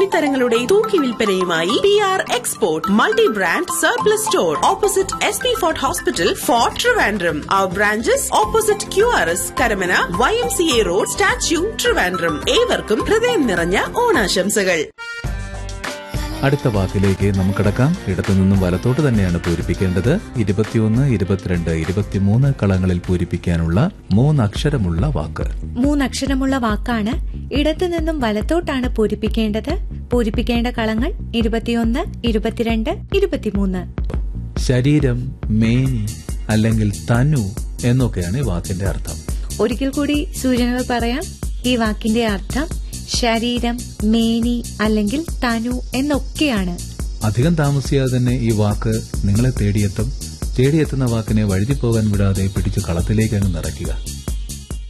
തുണിത്തരങ്ങളുടെ തൂക്കി വിൽപ്പനയുമായി P R export multi brand surplus store opposite S P fort hospital fort Trivandrum our branches opposite Q R S Karamana Y M C A road statue Trivandrum ഏവർക്കും ഹൃദയം നിറഞ്ഞ ഓണാശംസകൾ അടുത്ത വാക്കിലേക്ക് നമുക്ക് കിടക്കാം ഇടത്തുനിന്നും വലത്തോട്ട് തന്നെയാണ് പൂരിപ്പിക്കേണ്ടത് ഇരുപത്തിയൊന്ന് ഇരുപത്തിരണ്ട് ഇരുപത്തിമൂന്ന് കളങ്ങളിൽ പൂരിപ്പിക്കാനുള്ള മൂന്നക്ഷരമുള്ള വാക്ക് മൂന്നക്ഷരമുള്ള വാക്കാണ് ഇടത്തു നിന്നും വലത്തോട്ടാണ് പൂരിപ്പിക്കേണ്ടത് പൂരിപ്പിക്കേണ്ട കളങ്ങൾ ഇരുപത്തിയൊന്ന് ഇരുപത്തിരണ്ട് ഇരുപത്തിമൂന്ന് ശരീരം മേനി അല്ലെങ്കിൽ തനു എന്നൊക്കെയാണ് ഈ വാക്കിന്റെ അർത്ഥം ഒരിക്കൽ കൂടി സൂചനകൾ പറയാം ഈ വാക്കിന്റെ അർത്ഥം ശരീരം മേനി അല്ലെങ്കിൽ തനു എന്നൊക്കെയാണ് അധികം താമസിയാതെ തന്നെ ഈ വാക്ക് നിങ്ങളെ തേടിയെത്തും തേടിയെത്തുന്ന വാക്കിനെ വഴുതി പോകാൻ വിടാതെ പിടിച്ചു കളത്തിലേക്ക് അങ്ങ് നിറയ്ക്കുക